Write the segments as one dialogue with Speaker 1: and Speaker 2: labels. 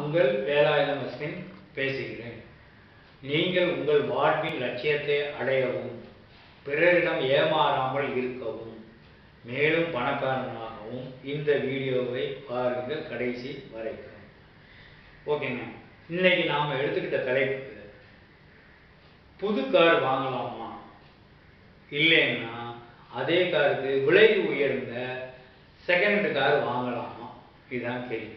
Speaker 1: உங்கள் வேலாயுதம் அஸ்வின் பேசுகிறேன் நீங்கள் உங்கள் வாழ்வின் லட்சியத்தை அடையவும் பிறரிடம் ஏமாறாமல் இருக்கவும் மேலும் பணக்காரனாகவும் இந்த வீடியோவை பாருங்கள் கடைசி வரைக்கும் ஓகேங்க இன்னைக்கு நாம் எடுத்துக்கிட்ட தலைப்பு புது கார் வாங்கலாமா இல்லைன்னா அதே காருக்கு விலை உயர்ந்த செகண்ட் கார் வாங்கலாமா இதுதான் கேள்வி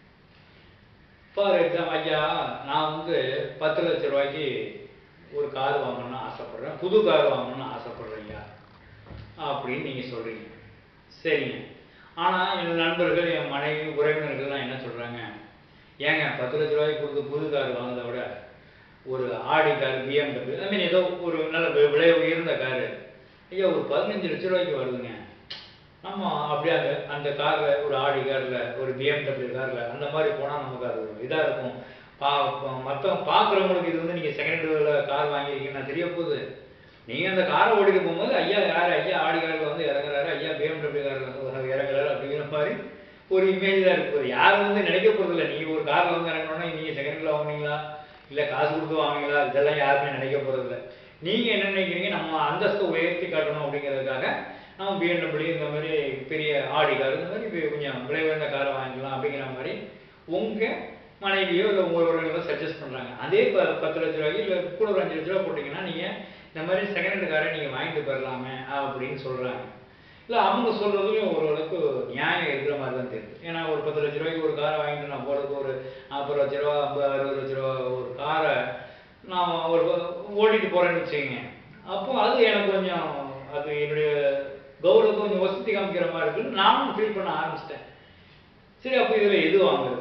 Speaker 1: ஃபார் எக்ஸாம்பிள் ஐயா நான் வந்து பத்து லட்ச ரூபாய்க்கு ஒரு கார் வாங்கணும்னு ஆசைப்பட்றேன் புது கார் வாங்கணும்னு ஆசைப்பட்றேன் ஐயா அப்படின்னு நீங்கள் சொல்கிறீங்க சரிங்க ஆனால் என் நண்பர்கள் என் மனைவி உறவினர்கள்லாம் என்ன சொல்கிறாங்க ஏங்க பத்து லட்ச ரூபாய்க்கு கொடுத்து புது கார் வாங்குறத விட ஒரு ஆடி கார் பிஎம்டபிள்யூ ஐ மீன் ஏதோ ஒரு நல்ல வி- விலை உயர்ந்த காரு ஐயா ஒரு பதினஞ்சு லட்ச ரூபாய்க்கு வருதுங்க நம்ம அப்படியே அந்த அந்த காரில் ஒரு ஆடி காரில் ஒரு பிஎம்டபிள்யூ காரில் அந்த மாதிரி போனால் நமக்கு அது இதாக இருக்கும் பா மற்ற பார்க்குறவங்களுக்கு இது வந்து நீங்கள் செகண்ட் கார் வாங்கியிருக்கீங்கன்னா தெரிய போகுது நீங்கள் அந்த காரை ஓடிட்டு போகும்போது ஐயா யார் ஐயா ஆடி காரில் வந்து இறங்குறாரு ஐயா பிஎம்டபிள்யூ காரில் வந்து இறங்குறாரு அப்படிங்கிற மாதிரி ஒரு இமேஜ் தான் இருக்கு யாரும் வந்து நினைக்க போகிறதில்ல நீங்கள் ஒரு காரில் வந்து இறங்கணும்னா நீங்கள் செகண்டில் வாங்குனீங்களா இல்லை காசு கொடுத்து வாங்குனீங்களா இதெல்லாம் யாருமே நினைக்க போகிறதில்ல நீங்கள் என்ன நினைக்கிறீங்க நம்ம அந்தஸ்தை உயர்த்தி காட்டணும் அப்படிங்கிறதுக்காக நம்ம பிஎன்டபிள்யூ இந்த மாதிரி பெரிய ஆடி கார் இந்த மாதிரி பெரிய கொஞ்சம் விலை உயர்ந்த காரை வாங்கிக்கலாம் அப்படிங்கிற மாதிரி உங்கள் மனைவியோ இல்லை உங்கள் உறவினர்களோ சஜஸ்ட் பண்ணுறாங்க அதே ப பத்து லட்ச ரூபாய்க்கு இல்லை கூட ஒரு அஞ்சு லட்ச ரூபா போட்டிங்கன்னா நீங்கள் இந்த மாதிரி செகண்ட் ஹேண்ட் காரை நீங்கள் வாங்கிட்டு போயிடலாமே அப்படின்னு சொல்கிறாங்க இல்லை அவங்க சொல்கிறதுலையும் ஓரளவுக்கு நியாயம் இருக்கிற மாதிரி தான் தெரியுது ஏன்னா ஒரு பத்து லட்ச ரூபாய்க்கு ஒரு காரை வாங்கிட்டு நான் போகிறதுக்கு ஒரு நாற்பது லட்ச ரூபா ஐம்பது அறுபது லட்ச ரூபா ஒரு காரை நான் ஒரு ஓட்டிட்டு போகிறேன்னு வச்சுக்கோங்க அப்போ அது எனக்கு கொஞ்சம் அது என்னுடைய கௌரவத்தை கொஞ்சம் வசதி காமிக்கிற மாதிரி இருக்குன்னு நானும் ஃபீல் பண்ண ஆரம்பிச்சிட்டேன் சரி அப்போ இதில் எது வாங்குறது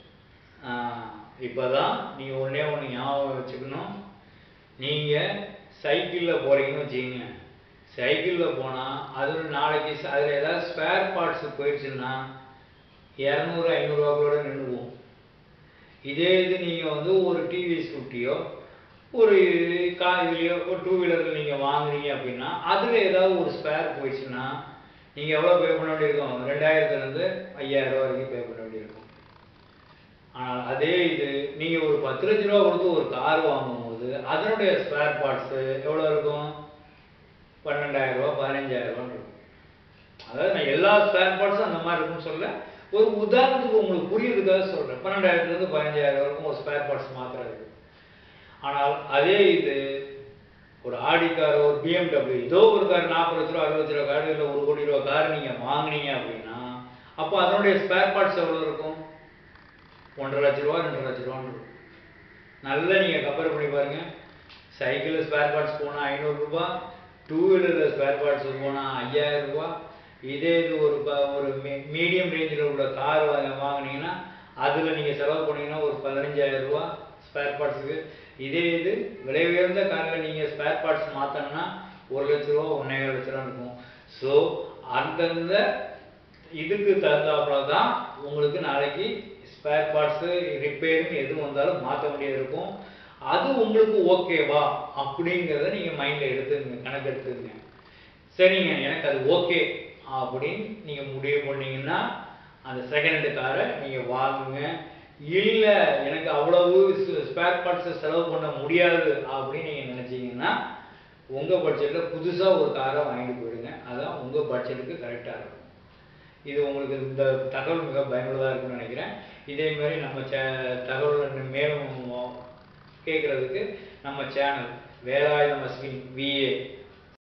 Speaker 1: இப்போ தான் நீங்கள் ஒன்றே ஒன்று ஞாபகம் வச்சுக்கணும் நீங்கள் சைக்கிளில் போகிறீங்கன்னு வச்சுக்கோங்க சைக்கிளில் போனால் அது நாளைக்கு ச- அதில் ஏதாவது ஸ்பேர் பார்ட்ஸ் போயிடுச்சுன்னா இரநூறு ஐநூறுரூவாக்குள்ளோட நின்றுவோம் இதே இது நீங்கள் வந்து ஒரு டிவிஎஸ் ஃபிஃப்டியோ ஒரு கா இதுலையோ ஒரு டூ வீலரில் நீங்கள் வாங்குறீங்க அப்படின்னா அதில் ஏதாவது ஒரு ஸ்பேர் போயிடுச்சுன்னா நீங்கள் எவ்வளோ பே பண்ண வேண்டியிருக்கும் ரெண்டாயிரத்துலேருந்து ஐயாயிரம் ரூபா வரைக்கும் பே பண்ண வேண்டியிருக்கும் ஆனால் அதே இது நீங்கள் ஒரு பத்து லட்ச ரூபா கொடுத்து ஒரு கார் வாங்கும்போது அதனுடைய ஸ்பேர் பார்ட்ஸு எவ்வளோ இருக்கும் பன்னெண்டாயிரம் ரூபா பதினஞ்சாயிரம் ரூபான்னு இருக்கும் அதாவது நான் எல்லா ஸ்பேர் பார்ட்ஸும் அந்த மாதிரி இருக்கும்னு சொல்ல ஒரு உதாரணத்துக்கு உங்களுக்கு புரியுறதுக்காக சொல்கிறேன் பன்னெண்டாயிரத்துலேருந்து பதினஞ்சாயிரம் வரைக்கும் ஒரு ஸ்பேர் பார்ட்ஸ் மாத்திரம் ஆனால் அதே இது ஒரு ஆடி கார் ஒரு பிஎம்டபிள்யூ ஏதோ ஒரு கார் நாற்பது லட்ச ரூபா அறுபது லட்ச ரூபா கார் இல்லை ஒரு கோடி ரூபா கார் நீங்கள் வாங்குனீங்க அப்படின்னா அப்போ அதனுடைய ஸ்பேர் பார்ட்ஸ் எவ்வளோ இருக்கும் ஒன்றரை லட்ச ரூபா ரெண்டரை லட்ச ரூபான்னு இருக்கும் நல்லா நீங்கள் கம்பேர் பண்ணி பாருங்க சைக்கிளில் ஸ்பேர் பார்ட்ஸ் போனால் ஐநூறுரூபா டூ வீலரில் ஸ்பேர் பார்ட்ஸ் போனால் ஐயாயிரம் ரூபா இதே இது ஒரு ப- ஒரு மீடியம் ரேஞ்சில் உள்ள கார் வாங்கினீங்கன்னா அதில் நீங்கள் செலவு பண்ணீங்கன்னா ஒரு பதினஞ்சாயிரம் ரூபா ஸ்பேர் பார்ட்ஸுக்கு இதே இது விலை உயர்ந்த காரில் நீங்கள் ஸ்பேர் பார்ட்ஸ் மாற்றணும்னா ஒரு லட்ச ரூபா ஒன்றே லட்ச ரூபா இருக்கும் ஸோ அந்தந்த இதுக்கு தகுந்தாப்புல தான் உங்களுக்கு நாளைக்கு ஸ்பேர் பார்ட்ஸு ரிப்பேருன்னு எது வந்தாலும் மாற்ற வேண்டியது இருக்கும் அது உங்களுக்கு ஓகேவா அப்படிங்கிறத நீங்கள் மைண்டில் எடுத்துங்க கணக்கு எடுத்துக்கங்க சரிங்க எனக்கு அது ஓகே அப்படின்னு நீங்கள் முடிவு பண்ணீங்கன்னா அந்த செகண்ட் ஹேண்ட் காரை நீங்கள் வாங்குங்க இல்லை எனக்கு அவ்வளவு ஸ்பேர் பார்ட்ஸை செலவு பண்ண முடியாது அப்படின்னு நீங்கள் நினச்சிங்கன்னா உங்கள் பட்ஜெட்டில் புதுசாக ஒரு காரை வாங்கிட்டு போயிடுங்க அதான் உங்கள் பட்ஜெட்டுக்கு கரெக்டாக இருக்கும் இது உங்களுக்கு இந்த தகவல் மிக பயனுள்ளதாக இருக்கும்னு நினைக்கிறேன் இதே மாதிரி நம்ம சே தகவல் மேலும் கேட்குறதுக்கு நம்ம சேனல் வேலாயுதம் அஸ்வின் விஏ